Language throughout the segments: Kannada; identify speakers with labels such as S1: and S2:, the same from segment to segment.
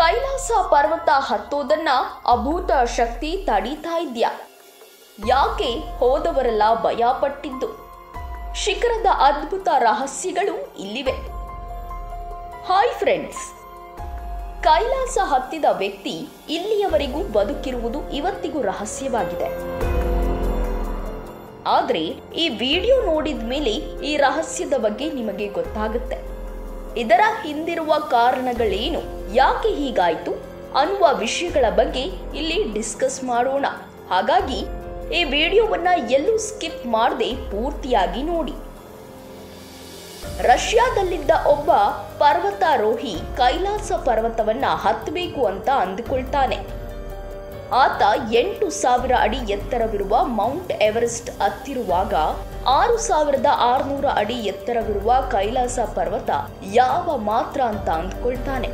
S1: ಕೈಲಾಸ ಪರ್ವತ ಹತ್ತೋದನ್ನ ಅಭೂತ ಶಕ್ತಿ ತಡೀತಾ ಇದ್ಯಾ ಯಾಕೆ ಹೋದವರೆಲ್ಲ ಭಯಪಟ್ಟಿದ್ದು ಶಿಖರದ ಅದ್ಭುತ ರಹಸ್ಯಗಳು ಇಲ್ಲಿವೆ ಹಾಯ್ ಫ್ರೆಂಡ್ಸ್ ಕೈಲಾಸ ಹತ್ತಿದ ವ್ಯಕ್ತಿ ಇಲ್ಲಿಯವರೆಗೂ ಬದುಕಿರುವುದು ಇವತ್ತಿಗೂ ರಹಸ್ಯವಾಗಿದೆ ಆದ್ರೆ ಈ ವಿಡಿಯೋ ನೋಡಿದ ಮೇಲೆ ಈ ರಹಸ್ಯದ ಬಗ್ಗೆ ನಿಮಗೆ ಗೊತ್ತಾಗುತ್ತೆ ಇದರ ಹಿಂದಿರುವ ಕಾರಣಗಳೇನು ಯಾಕೆ ಹೀಗಾಯ್ತು ಅನ್ನುವ ವಿಷಯಗಳ ಬಗ್ಗೆ ಇಲ್ಲಿ ಡಿಸ್ಕಸ್ ಮಾಡೋಣ ಹಾಗಾಗಿ ಈ ವಿಡಿಯೋವನ್ನ ಎಲ್ಲೂ ಸ್ಕಿಪ್ ಮಾಡದೆ ಪೂರ್ತಿಯಾಗಿ ನೋಡಿ ರಷ್ಯಾದಲ್ಲಿದ್ದ ಒಬ್ಬ ಪರ್ವತಾರೋಹಿ ಕೈಲಾಸ ಪರ್ವತವನ್ನ ಹತ್ತಬೇಕು ಅಂತ ಅಂದುಕೊಳ್ತಾನೆ ಆತ ಎಂಟು ಸಾವಿರ ಅಡಿ ಎತ್ತರವಿರುವ ಮೌಂಟ್ ಎವರೆಸ್ಟ್ ಹತ್ತಿರುವಾಗ ಆರು ಸಾವಿರದ ಆರುನೂರ ಅಡಿ ಎತ್ತರವಿರುವ ಕೈಲಾಸ ಪರ್ವತ ಯಾವ ಮಾತ್ರ ಅಂತ ಅಂದ್ಕೊಳ್ತಾನೆ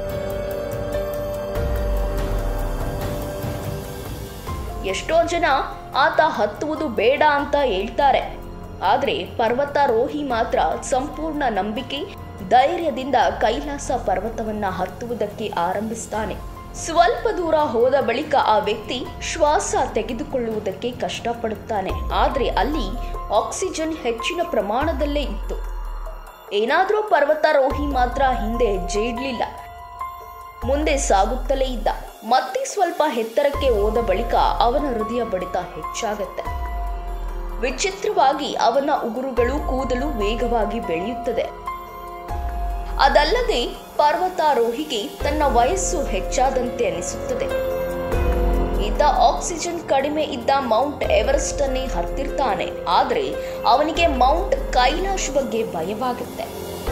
S1: ಎಷ್ಟೋ ಜನ ಆತ ಹತ್ತುವುದು ಬೇಡ ಅಂತ ಹೇಳ್ತಾರೆ ಆದ್ರೆ ಪರ್ವತಾರೋಹಿ ಮಾತ್ರ ಸಂಪೂರ್ಣ ನಂಬಿಕೆ ಧೈರ್ಯದಿಂದ ಕೈಲಾಸ ಪರ್ವತವನ್ನ ಹತ್ತುವುದಕ್ಕೆ ಆರಂಭಿಸ್ತಾನೆ ಸ್ವಲ್ಪ ದೂರ ಹೋದ ಬಳಿಕ ಆ ವ್ಯಕ್ತಿ ಶ್ವಾಸ ತೆಗೆದುಕೊಳ್ಳುವುದಕ್ಕೆ ಕಷ್ಟಪಡುತ್ತಾನೆ ಆದ್ರೆ ಅಲ್ಲಿ ಆಕ್ಸಿಜನ್ ಹೆಚ್ಚಿನ ಪ್ರಮಾಣದಲ್ಲೇ ಇತ್ತು ಏನಾದ್ರೂ ಪರ್ವತಾರೋಹಿ ಮಾತ್ರ ಹಿಂದೆ ಹೆಜ್ಜೆ ಇಡ್ಲಿಲ್ಲ ಮುಂದೆ ಸಾಗುತ್ತಲೇ ಇದ್ದ ಮತ್ತೆ ಸ್ವಲ್ಪ ಎತ್ತರಕ್ಕೆ ಹೋದ ಬಳಿಕ ಅವನ ಹೃದಯ ಬಡಿತ ಹೆಚ್ಚಾಗತ್ತೆ ವಿಚಿತ್ರವಾಗಿ ಅವನ ಉಗುರುಗಳು ಕೂದಲು ವೇಗವಾಗಿ ಬೆಳೆಯುತ್ತದೆ ಅದಲ್ಲದೆ ಪರ್ವತಾರೋಹಿಗೆ ತನ್ನ ವಯಸ್ಸು ಹೆಚ್ಚಾದಂತೆ ಅನಿಸುತ್ತದೆ ಈತ ಆಕ್ಸಿಜನ್ ಕಡಿಮೆ ಇದ್ದ ಮೌಂಟ್ ಎವರೆಸ್ಟ್ ಅನ್ನೇ ಹತ್ತಿರ್ತಾನೆ ಆದ್ರೆ ಅವನಿಗೆ ಮೌಂಟ್ ಕೈಲಾಶ್ ಬಗ್ಗೆ ಭಯವಾಗುತ್ತೆ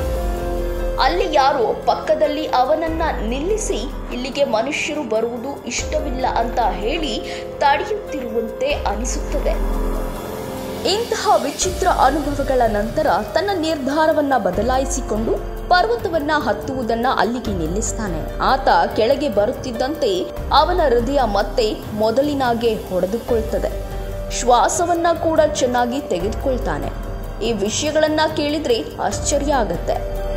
S1: ಅಲ್ಲಿ ಯಾರೋ ಪಕ್ಕದಲ್ಲಿ ಅವನನ್ನ ನಿಲ್ಲಿಸಿ ಇಲ್ಲಿಗೆ ಮನುಷ್ಯರು ಬರುವುದು ಇಷ್ಟವಿಲ್ಲ ಅಂತ ಹೇಳಿ ತಡೆಯುತ್ತಿರುವಂತೆ ಅನಿಸುತ್ತದೆ ಇಂತಹ ವಿಚಿತ್ರ ಅನುಭವಗಳ ನಂತರ ತನ್ನ ನಿರ್ಧಾರವನ್ನ ಬದಲಾಯಿಸಿಕೊಂಡು ಪರ್ವತವನ್ನ ಹತ್ತುವುದನ್ನ ಅಲ್ಲಿಗೆ ನಿಲ್ಲಿಸ್ತಾನೆ ಆತ ಕೆಳಗೆ ಬರುತ್ತಿದ್ದಂತೆ ಅವನ ಹೃದಯ ಮತ್ತೆ ಮೊದಲಿನಾಗೆ ಹೊಡೆದುಕೊಳ್ತದೆ ಶ್ವಾಸವನ್ನ ಕೂಡ ಚೆನ್ನಾಗಿ ತೆಗೆದುಕೊಳ್ತಾನೆ ಈ ವಿಷಯಗಳನ್ನ ಕೇಳಿದ್ರೆ ಆಶ್ಚರ್ಯ ಆಗತ್ತೆ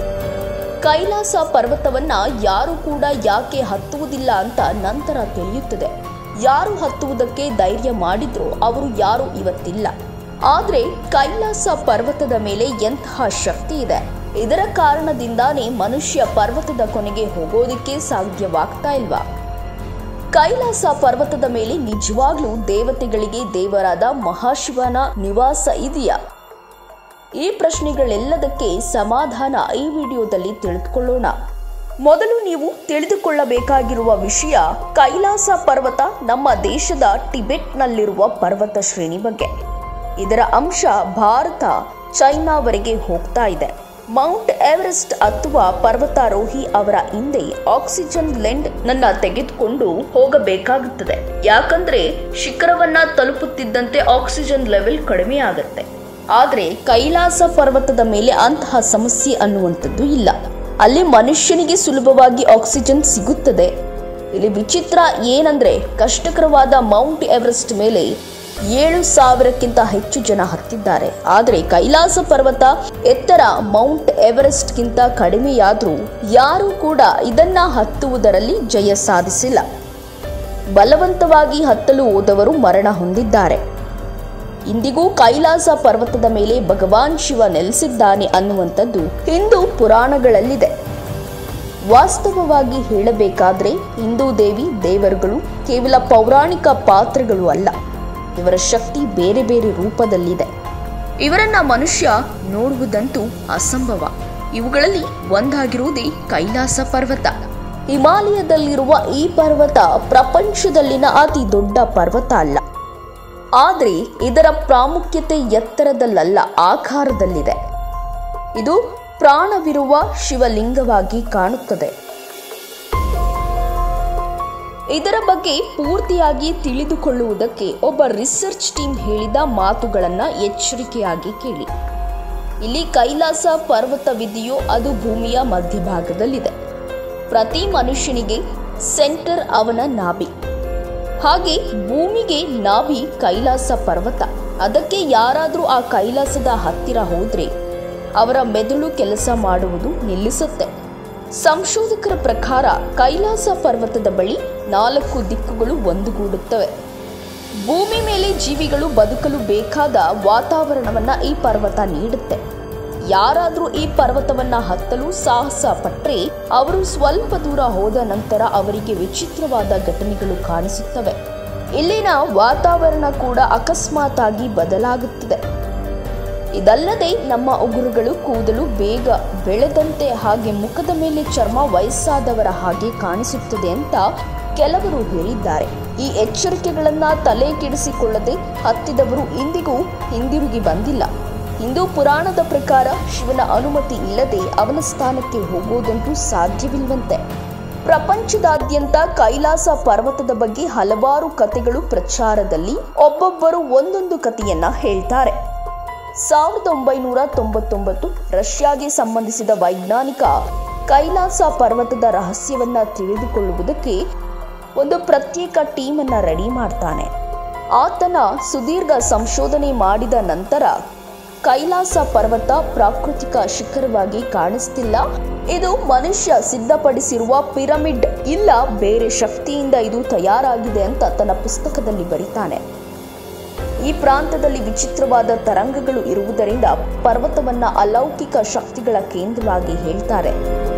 S1: ಕೈಲಾಸ ಪರ್ವತವನ್ನ ಯಾರು ಕೂಡ ಯಾಕೆ ಹತ್ತುವುದಿಲ್ಲ ಅಂತ ನಂತರ ತಿಳಿಯುತ್ತದೆ ಯಾರು ಹತ್ತುವುದಕ್ಕೆ ಧೈರ್ಯ ಮಾಡಿದ್ರೋ ಅವರು ಯಾರು ಇವತ್ತಿಲ್ಲ ಆದ್ರೆ ಕೈಲಾಸ ಪರ್ವತದ ಮೇಲೆ ಎಂತಹ ಶಕ್ತಿ ಇದೆ ಇದರ ಕಾರಣದಿಂದಾನೇ ಮನುಷ್ಯ ಪರ್ವತದ ಕೊನೆಗೆ ಹೋಗೋದಕ್ಕೆ ಸಾಧ್ಯವಾಗ್ತಾ ಇಲ್ವಾ ಕೈಲಾಸ ಪರ್ವತದ ಮೇಲೆ ನಿಜವಾಗ್ಲೂ ದೇವತೆಗಳಿಗೆ ದೇವರಾದ ಮಹಾಶಿವನ ನಿವಾಸ ಇದೆಯಾ ಈ ಪ್ರಶ್ನೆಗಳೆಲ್ಲದಕ್ಕೆ ಸಮಾಧಾನ ಈ ವಿಡಿಯೋದಲ್ಲಿ ತಿಳಿದುಕೊಳ್ಳೋಣ ಮೊದಲು ನೀವು ತಿಳಿದುಕೊಳ್ಳಬೇಕಾಗಿರುವ ವಿಷಯ ಕೈಲಾಸ ಪರ್ವತ ನಮ್ಮ ದೇಶದ ಟಿಬೆಟ್ನಲ್ಲಿರುವ ಪರ್ವತ ಶ್ರೇಣಿ ಬಗ್ಗೆ ಇದರ ಅಂಶ ಭಾರತ ಚೈನಾವರೆಗೆ ಹೋಗ್ತಾ ಇದೆ ಮೌಂಟ್ ಎವರೆಸ್ಟ್ ಹತ್ತುವ ಪರ್ವತಾರೋಹಿ ಅವರ ಹಿಂದೆ ಆಕ್ಸಿಜನ್ ಲೆಂಡ್ ನನ್ನ ತೆಗೆದುಕೊಂಡು ಹೋಗಬೇಕಾಗುತ್ತದೆ ಯಾಕಂದ್ರೆ ಶಿಖರವನ್ನ ತಲುಪುತ್ತಿದ್ದಂತೆ ಆಕ್ಸಿಜನ್ ಲೆವೆಲ್ ಕಡಿಮೆ ಆಗುತ್ತೆ ಆದ್ರೆ ಕೈಲಾಸ ಪರ್ವತದ ಮೇಲೆ ಅಂತಹ ಸಮಸ್ಯೆ ಅನ್ನುವಂಥದ್ದು ಇಲ್ಲ ಅಲ್ಲಿ ಮನುಷ್ಯನಿಗೆ ಸುಲಭವಾಗಿ ಆಕ್ಸಿಜನ್ ಸಿಗುತ್ತದೆ ಇಲ್ಲಿ ವಿಚಿತ್ರ ಏನಂದ್ರೆ ಕಷ್ಟಕರವಾದ ಮೌಂಟ್ ಎವರೆಸ್ಟ್ ಮೇಲೆ ಏಳು ಸಾವಿರಕ್ಕಿಂತ ಹೆಚ್ಚು ಜನ ಹತ್ತಿದ್ದಾರೆ ಆದರೆ ಕೈಲಾಸ ಪರ್ವತ ಎತ್ತರ ಮೌಂಟ್ ಎವರೆಸ್ಟ್ಗಿಂತ ಕಡಿಮೆಯಾದರೂ ಯಾರೂ ಕೂಡ ಇದನ್ನ ಹತ್ತುವುದರಲ್ಲಿ ಜಯ ಸಾಧಿಸಿಲ್ಲ ಬಲವಂತವಾಗಿ ಹತ್ತಲು ಹೋದವರು ಮರಣ ಹೊಂದಿದ್ದಾರೆ ಇಂದಿಗೂ ಕೈಲಾಸ ಪರ್ವತದ ಮೇಲೆ ಭಗವಾನ್ ಶಿವ ನೆಲೆಸಿದ್ದಾನೆ ಅನ್ನುವಂಥದ್ದು ಹಿಂದೂ ಪುರಾಣಗಳಲ್ಲಿದೆ ವಾಸ್ತವವಾಗಿ ಹೇಳಬೇಕಾದ್ರೆ ಹಿಂದೂ ದೇವಿ ದೇವರುಗಳು ಕೇವಲ ಪೌರಾಣಿಕ ಪಾತ್ರಗಳು ಅಲ್ಲ ಇವರ ಶಕ್ತಿ ಬೇರೆ ಬೇರೆ ರೂಪದಲ್ಲಿದೆ ಇವರನ್ನ ಮನುಷ್ಯ ನೋಡುವುದಂತೂ ಅಸಂಭವ ಇವುಗಳಲ್ಲಿ ಒಂದಾಗಿರುವುದೇ ಕೈಲಾಸ ಪರ್ವತ ಹಿಮಾಲಯದಲ್ಲಿರುವ ಈ ಪರ್ವತ ಪ್ರಪಂಚದಲ್ಲಿನ ಅತಿ ದೊಡ್ಡ ಪರ್ವತ ಅಲ್ಲ ಆದರೆ ಇದರ ಪ್ರಾಮುಖ್ಯತೆ ಎತ್ತರದಲ್ಲಲ್ಲ ಆಕಾರದಲ್ಲಿದೆ ಇದು ಪ್ರಾಣವಿರುವ ಶಿವಲಿಂಗವಾಗಿ ಕಾಣುತ್ತದೆ ಇದರ ಬಗ್ಗೆ ಪೂರ್ತಿಯಾಗಿ ತಿಳಿದುಕೊಳ್ಳುವುದಕ್ಕೆ ಒಬ್ಬ ರಿಸರ್ಚ್ ಟೀಮ್ ಹೇಳಿದ ಮಾತುಗಳನ್ನ ಎಚ್ಚರಿಕೆಯಾಗಿ ಕೇಳಿ ಇಲ್ಲಿ ಕೈಲಾಸ ಪರ್ವತವಿದೆಯೋ ಅದು ಭೂಮಿಯ ಮಧ್ಯಭಾಗದಲ್ಲಿದೆ ಪ್ರತಿ ಮನುಷ್ಯನಿಗೆ ಸೆಂಟರ್ ಅವನ ನಾಭಿ ಹಾಗೆ ಭೂಮಿಗೆ ನಾಭಿ ಕೈಲಾಸ ಪರ್ವತ ಅದಕ್ಕೆ ಯಾರಾದರೂ ಆ ಕೈಲಾಸದ ಹತ್ತಿರ ಹೋದ್ರೆ ಅವರ ಮೆದುಳು ಕೆಲಸ ಮಾಡುವುದು ನಿಲ್ಲಿಸುತ್ತೆ ಸಂಶೋಧಕರ ಪ್ರಕಾರ ಕೈಲಾಸ ಪರ್ವತದ ಬಳಿ ನಾಲ್ಕು ದಿಕ್ಕುಗಳು ಒಂದುಗೂಡುತ್ತವೆ ಭೂಮಿ ಮೇಲೆ ಜೀವಿಗಳು ಬದುಕಲು ಬೇಕಾದ ವಾತಾವರಣವನ್ನ ಈ ಪರ್ವತ ನೀಡುತ್ತೆ ಯಾರಾದರೂ ಈ ಪರ್ವತವನ್ನ ಹತ್ತಲು ಸಾಹಸ ಪಟ್ಟರೆ ಅವರು ಸ್ವಲ್ಪ ದೂರ ಹೋದ ನಂತರ ಅವರಿಗೆ ವಿಚಿತ್ರವಾದ ಘಟನೆಗಳು ಕಾಣಿಸುತ್ತವೆ ಇಲ್ಲಿನ ವಾತಾವರಣ ಕೂಡ ಅಕಸ್ಮಾತ್ ಆಗಿ ಬದಲಾಗುತ್ತದೆ ಇದಲ್ಲದೆ ನಮ್ಮ ಉಗುರುಗಳು ಕೂದಲು ಬೇಗ ಬೆಳೆದಂತೆ ಹಾಗೆ ಮುಖದ ಮೇಲೆ ಚರ್ಮ ವಯಸ್ಸಾದವರ ಹಾಗೆ ಕಾಣಿಸುತ್ತದೆ ಅಂತ ಕೆಲವರು ಹೇಳಿದ್ದಾರೆ ಈ ಎಚ್ಚರಿಕೆಗಳನ್ನ ತಲೆ ಕೆಡಿಸಿಕೊಳ್ಳದೆ ಹತ್ತಿದವರು ಇಂದಿಗೂ ಹಿಂದಿರುಗಿ ಬಂದಿಲ್ಲ ಹಿಂದೂ ಪುರಾಣದ ಪ್ರಕಾರ ಶಿವನ ಅನುಮತಿ ಇಲ್ಲದೆ ಅವನ ಸ್ಥಾನಕ್ಕೆ ಹೋಗೋದಂತೂ ಸಾಧ್ಯವಿಲ್ವಂತೆ ಪ್ರಪಂಚದಾದ್ಯಂತ ಕೈಲಾಸ ಪರ್ವತದ ಬಗ್ಗೆ ಹಲವಾರು ಕಥೆಗಳು ಪ್ರಚಾರದಲ್ಲಿ ಒಬ್ಬೊಬ್ಬರು ಒಂದೊಂದು ಕಥೆಯನ್ನ ಹೇಳ್ತಾರೆ ಸಾವಿರದ ಒಂಬೈನೂರ ತೊಂಬತ್ತೊಂಬತ್ತು ರಷ್ಯಾಗೆ ಸಂಬಂಧಿಸಿದ ವೈಜ್ಞಾನಿಕ ಕೈಲಾಸ ಪರ್ವತದ ರಹಸ್ಯವನ್ನ ತಿಳಿದುಕೊಳ್ಳುವುದಕ್ಕೆ ಒಂದು ಪ್ರತ್ಯೇಕ ಟೀಮ್ ಅನ್ನ ರೆಡಿ ಮಾಡ್ತಾನೆ ಆತನ ಸುದೀರ್ಘ ಸಂಶೋಧನೆ ಮಾಡಿದ ನಂತರ ಕೈಲಾಸ ಪರ್ವತ ಪ್ರಾಕೃತಿಕ ಶಿಖರವಾಗಿ ಕಾಣಿಸ್ತಿಲ್ಲ ಇದು ಮನುಷ್ಯ ಸಿದ್ಧಪಡಿಸಿರುವ ಪಿರಮಿಡ್ ಇಲ್ಲ ಬೇರೆ ಶಕ್ತಿಯಿಂದ ಇದು ತಯಾರಾಗಿದೆ ಅಂತ ತನ್ನ ಪುಸ್ತಕದಲ್ಲಿ ಬರೀತಾನೆ ಈ ಪ್ರಾಂತದಲ್ಲಿ ವಿಚಿತ್ರವಾದ ತರಂಗಗಳು ಇರುವುದರಿಂದ ಪರ್ವತವನ್ನ ಅಲೌಕಿಕ ಶಕ್ತಿಗಳ ಕೇಂದ್ರವಾಗಿ ಹೇಳ್ತಾರೆ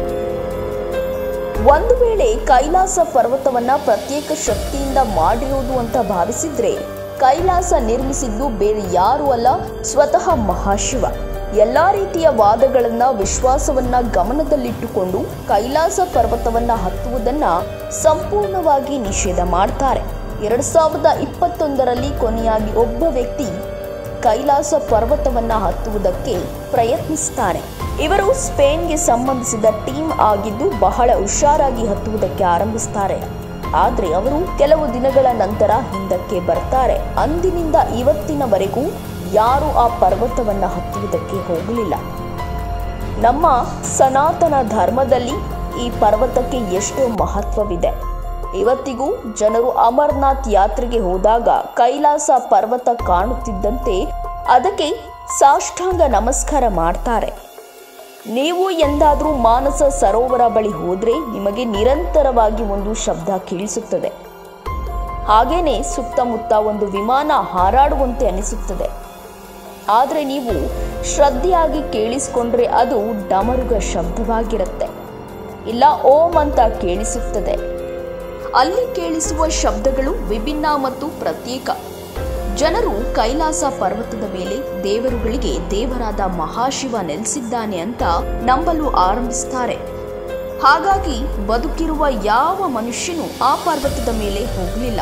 S1: ಒಂದು ವೇಳೆ ಕೈಲಾಸ ಪರ್ವತವನ್ನ ಪ್ರತ್ಯೇಕ ಶಕ್ತಿಯಿಂದ ಮಾಡಿರೋದು ಅಂತ ಭಾವಿಸಿದ್ರೆ ಕೈಲಾಸ ನಿರ್ಮಿಸಿದ್ದು ಬೇರೆ ಯಾರೂ ಅಲ್ಲ ಸ್ವತಃ ಮಹಾಶಿವ ಎಲ್ಲಾ ರೀತಿಯ ವಾದಗಳನ್ನ ವಿಶ್ವಾಸವನ್ನ ಗಮನದಲ್ಲಿಟ್ಟುಕೊಂಡು ಕೈಲಾಸ ಪರ್ವತವನ್ನ ಹತ್ತುವುದನ್ನ ಸಂಪೂರ್ಣವಾಗಿ ನಿಷೇಧ ಮಾಡ್ತಾರೆ ಎರಡ್ ಸಾವಿರದ ಇಪ್ಪತ್ತೊಂದರಲ್ಲಿ ಕೊನೆಯಾಗಿ ಒಬ್ಬ ವ್ಯಕ್ತಿ ಕೈಲಾಸ ಪರ್ವತವನ್ನ ಹತ್ತುವುದಕ್ಕೆ ಪ್ರಯತ್ನಿಸ್ತಾನೆ ಇವರು ಸ್ಪೇನ್ಗೆ ಸಂಬಂಧಿಸಿದ ಟೀಮ್ ಆಗಿದ್ದು ಬಹಳ ಹುಷಾರಾಗಿ ಹತ್ತುವುದಕ್ಕೆ ಆರಂಭಿಸ್ತಾರೆ ಆದ್ರೆ ಅವರು ಕೆಲವು ದಿನಗಳ ನಂತರ ಹಿಂದಕ್ಕೆ ಬರ್ತಾರೆ ಅಂದಿನಿಂದ ಇವತ್ತಿನವರೆಗೂ ಯಾರು ಆ ಪರ್ವತವನ್ನ ಹತ್ತುವುದಕ್ಕೆ ಹೋಗಲಿಲ್ಲ ನಮ್ಮ ಸನಾತನ ಧರ್ಮದಲ್ಲಿ ಈ ಪರ್ವತಕ್ಕೆ ಎಷ್ಟೋ ಮಹತ್ವವಿದೆ ಇವತ್ತಿಗೂ ಜನರು ಅಮರ್ನಾಥ್ ಯಾತ್ರೆಗೆ ಹೋದಾಗ ಕೈಲಾಸ ಪರ್ವತ ಕಾಣುತ್ತಿದ್ದಂತೆ ಅದಕ್ಕೆ ಸಾಷ್ಟಾಂಗ ನಮಸ್ಕಾರ ಮಾಡ್ತಾರೆ ನೀವು ಎಂದಾದರೂ ಮಾನಸ ಸರೋವರ ಬಳಿ ಹೋದ್ರೆ ನಿಮಗೆ ನಿರಂತರವಾಗಿ ಒಂದು ಶಬ್ದ ಕೇಳಿಸುತ್ತದೆ ಹಾಗೇನೆ ಸುತ್ತಮುತ್ತ ಒಂದು ವಿಮಾನ ಹಾರಾಡುವಂತೆ ಅನಿಸುತ್ತದೆ ಆದರೆ ನೀವು ಶ್ರದ್ಧೆಯಾಗಿ ಕೇಳಿಸಿಕೊಂಡ್ರೆ ಅದು ಡಮರುಗ ಶಬ್ದವಾಗಿರುತ್ತೆ ಇಲ್ಲ ಓಂ ಅಂತ ಕೇಳಿಸುತ್ತದೆ ಅಲ್ಲಿ ಕೇಳಿಸುವ ಶಬ್ದಗಳು ವಿಭಿನ್ನ ಮತ್ತು ಪ್ರತ್ಯೇಕ ಜನರು ಕೈಲಾಸ ಪರ್ವತದ ಮೇಲೆ ದೇವರುಗಳಿಗೆ ದೇವರಾದ ಮಹಾಶಿವ ನೆಲೆಸಿದ್ದಾನೆ ಅಂತ ನಂಬಲು ಆರಂಭಿಸ್ತಾರೆ ಹಾಗಾಗಿ ಬದುಕಿರುವ ಯಾವ ಮನುಷ್ಯನೂ ಆ ಪರ್ವತದ ಮೇಲೆ ಹೋಗಲಿಲ್ಲ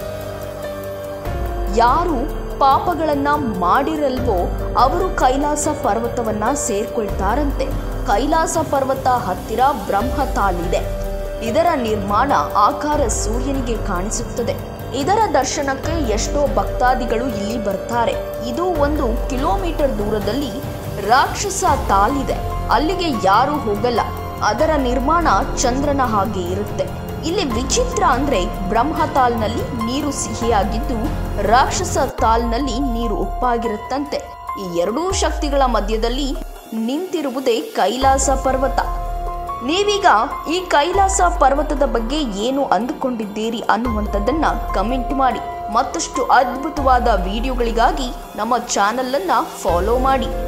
S1: ಯಾರು ಪಾಪಗಳನ್ನ ಮಾಡಿರಲ್ವೋ ಅವರು ಕೈಲಾಸ ಪರ್ವತವನ್ನ ಸೇರ್ಕೊಳ್ತಾರಂತೆ ಕೈಲಾಸ ಪರ್ವತ ಹತ್ತಿರ ಬ್ರಹ್ಮತಾಲಿದೆ ಇದರ ನಿರ್ಮಾಣ ಆಕಾರ ಸೂರ್ಯನಿಗೆ ಕಾಣಿಸುತ್ತದೆ ಇದರ ದರ್ಶನಕ್ಕೆ ಎಷ್ಟೋ ಭಕ್ತಾದಿಗಳು ಇಲ್ಲಿ ಬರ್ತಾರೆ ಇದು ಒಂದು ಕಿಲೋಮೀಟರ್ ದೂರದಲ್ಲಿ ರಾಕ್ಷಸ ತಾಲಿದೆ ಅಲ್ಲಿಗೆ ಯಾರೂ ಹೋಗಲ್ಲ ಅದರ ನಿರ್ಮಾಣ ಚಂದ್ರನ ಹಾಗೆ ಇರುತ್ತೆ ಇಲ್ಲಿ ವಿಚಿತ್ರ ಅಂದ್ರೆ ಬ್ರಹ್ಮತಾಲ್ನಲ್ಲಿ ನೀರು ಸಿಹಿಯಾಗಿದ್ದು ರಾಕ್ಷಸ ತಾಲ್ನಲ್ಲಿ ನೀರು ಉಪ್ಪಾಗಿರುತ್ತಂತೆ ಈ ಎರಡೂ ಶಕ್ತಿಗಳ ಮಧ್ಯದಲ್ಲಿ ನಿಂತಿರುವುದೇ ಕೈಲಾಸ ಪರ್ವತ ನೀವೀಗ ಈ ಕೈಲಾಸ ಪರ್ವತದ ಬಗ್ಗೆ ಏನು ಅಂದುಕೊಂಡಿದ್ದೀರಿ ಅನ್ನುವಂಥದ್ದನ್ನ ಕಮೆಂಟ್ ಮಾಡಿ ಮತ್ತಷ್ಟು ಅದ್ಭುತವಾದ ವಿಡಿಯೋಗಳಿಗಾಗಿ ನಮ್ಮ ಚಾನಲ್ ಅನ್ನ ಫಾಲೋ ಮಾಡಿ